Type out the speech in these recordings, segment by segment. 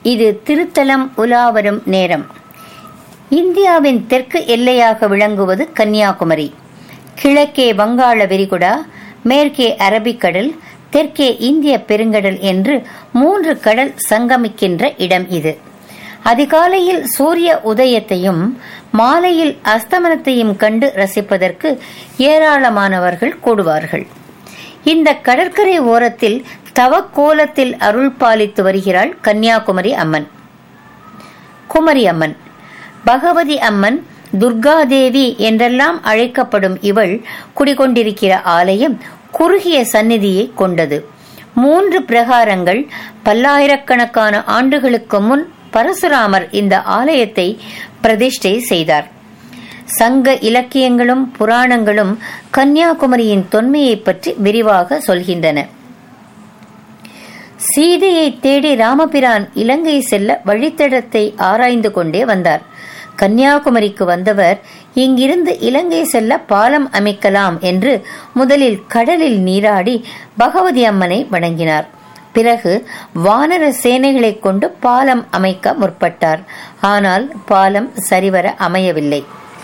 இது திருத்தலம் உலாவரும் நேரம் இந்தியாவின் தெற்கு எல்லையாக விளங்குவது கன்னியாகுமரி கிழக்கே வங்காள விரிகுடா மேற்கே அரபிக்கடல் தெற்கே இந்திய பெருங்கடல் என்று மூன்று கடல் சங்கமிக்கின்ற இடம் இது அதிகாலையில் சூரிய உதயத்தையும் மாலையில் அஸ்தமனத்தையும் கண்டு ரசிப்பதற்கு ஏராளமானவர்கள் கூடுவார்கள் இந்த கடற்கரை ஓரத்தில் தவக்கோலத்தில் அருள் பாலித்து வருகிறாள் கன்னியாகுமரி அம்மன் குமரி அம்மன் பகவதி அம்மன் துர்காதேவி என்றெல்லாம் அழைக்கப்படும் இவள் குடிகொண்டிருக்கிற ஆலயம் குறுகிய சந்நிதியை கொண்டது மூன்று பிரகாரங்கள் பல்லாயிரக்கணக்கான ஆண்டுகளுக்கு முன் பரசுராமர் இந்த ஆலயத்தை பிரதிஷ்டை செய்தார் சங்க இலக்கியங்களும் புராணங்களும் கன்னியாகுமரியின் தொன்மையை பற்றி விரிவாக சொல்கின்றன சீதையை தேடி ராமபிரான் இலங்கை செல்ல வழித்தடத்தை ஆராய்ந்து கொண்டே வந்தார் கன்னியாகுமரிக்கு வந்தவர் இங்கிருந்து இலங்கை செல்ல பாலம் அமைக்கலாம் என்று முதலில் கடலில் நீராடி பகவதி அம்மனை வணங்கினார் பிறகு வானர சேனைகளை கொண்டு பாலம் அமைக்க முற்பட்டார் ஆனால் பாலம் சரிவர அமையவில்லை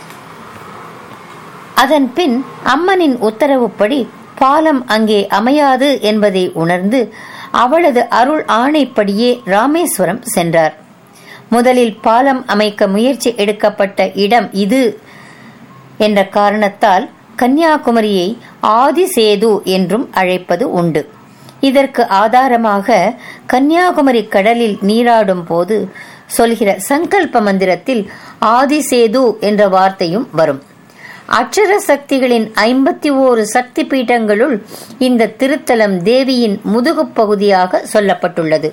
அதன் பின் அம்மனின் உத்தரவுப்படி பாலம் அங்கே அமையாது என்பதை உணர்ந்து அவளது அருள் ஆணைப்படியே ராமேஸ்வரம் சென்றார் முதலில் பாலம் அமைக்க முயற்சி எடுக்கப்பட்ட இடம் இது என்ற காரணத்தால் கன்னியாகுமரியை ஆதிசேது என்றும் அழைப்பது உண்டு இதற்கு ஆதாரமாக கன்னியாகுமரி கடலில் நீராடும் போது சொல்கிற சங்கல்ப மந்திரத்தில் ஆதிசேது என்ற வார்த்தையும் வரும் அக்ஷர சக்திகளின் ஐம்பத்தி ஓரு சக்தி பீட்டங்களுள் இந்த திருத்தலம் தேவியின் முதுகுப் பகுதியாக சொல்லப்பட்டுள்ளது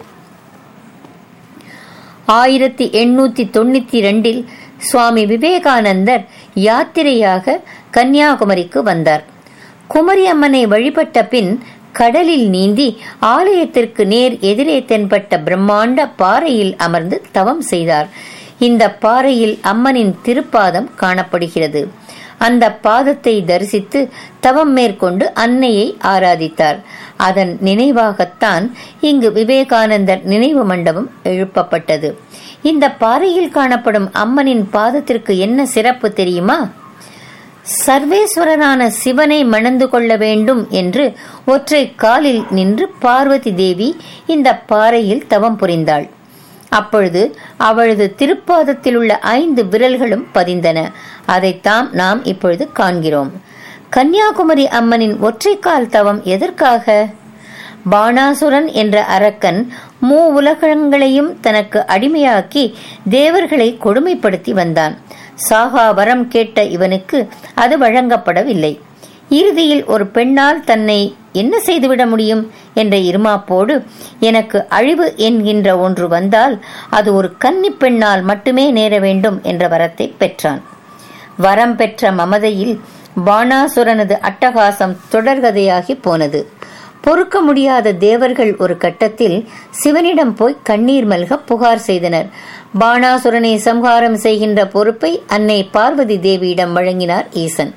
ஆயிரத்தி எண்ணூத்தி தொண்ணூத்தி ரெண்டில் சுவாமி விவேகானந்தர் யாத்திரையாக கன்னியாகுமரிக்கு வந்தார் குமரி அம்மனை வழிபட்ட பின் கடலில் நீந்தி ஆலயத்திற்கு நேர் எதிரே தென்பட்ட பிரம்மாண்ட பாறையில் அமர்ந்து தவம் செய்தார் இந்த பாறையில் அம்மனின் திருப்பாதம் காணப்படுகிறது அந்த பாதத்தை தரிசித்து தவம் மேற்கொண்டு அன்னையை ஆராதித்தார் அதன் நினைவாகத்தான் இங்கு விவேகானந்தர் நினைவு மண்டபம் எழுப்பப்பட்டது இந்த பாறையில் காணப்படும் அம்மனின் பாதத்திற்கு என்ன சிறப்பு தெரியுமா சர்வேஸ்வரனான சிவனை மணந்து கொள்ள வேண்டும் என்று ஒற்றை காலில் நின்று பார்வதி தேவி இந்த பாறையில் தவம் புரிந்தாள் அப்பொழுது அவளது திருப்பாதத்தில் உள்ள ஐந்து விரல்களும் பதிந்தன அதைத்தாம் நாம் இப்பொழுது காண்கிறோம் கன்னியாகுமரி அம்மனின் ஒற்றைக்கால் தவம் எதற்காக பாணாசுரன் என்ற அரக்கன் மூ உலகங்களையும் தனக்கு அடிமையாக்கி தேவர்களை கொடுமைப்படுத்தி வந்தான் சாகா வரம் கேட்ட இவனுக்கு அது வழங்கப்படவில்லை இறுதியில் ஒரு பெண்ணால் தன்னை என்ன செய்துவிட முடியும் என்ற இருமாப்போடு எனக்கு அழிவு என்கின்ற ஒன்று வந்தால் அது ஒரு கன்னி பெண்ணால் மட்டுமே நேர வேண்டும் என்ற வரத்தை பெற்றான் வரம் பெற்ற மமதையில் பாணாசுரனது அட்டகாசம் தொடர்கதையாகி போனது பொறுக்க முடியாத தேவர்கள் ஒரு கட்டத்தில் சிவனிடம் போய் கண்ணீர் மல்க புகார் செய்தனர் பாணாசுரனை சம்ஹாரம் செய்கின்ற பொறுப்பை அன்னை பார்வதி தேவியிடம் வழங்கினார் ஈசன்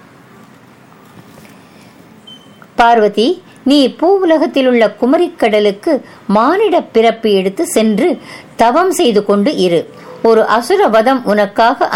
பார்வதி நீ பூவுலகத்தில் உள்ள குமரிக்கடலுக்கு மானிட பிறப்பு எடுத்து சென்று தவம் செய்து கொண்டு இரு ஒரு அசுர வதம் உனக்காக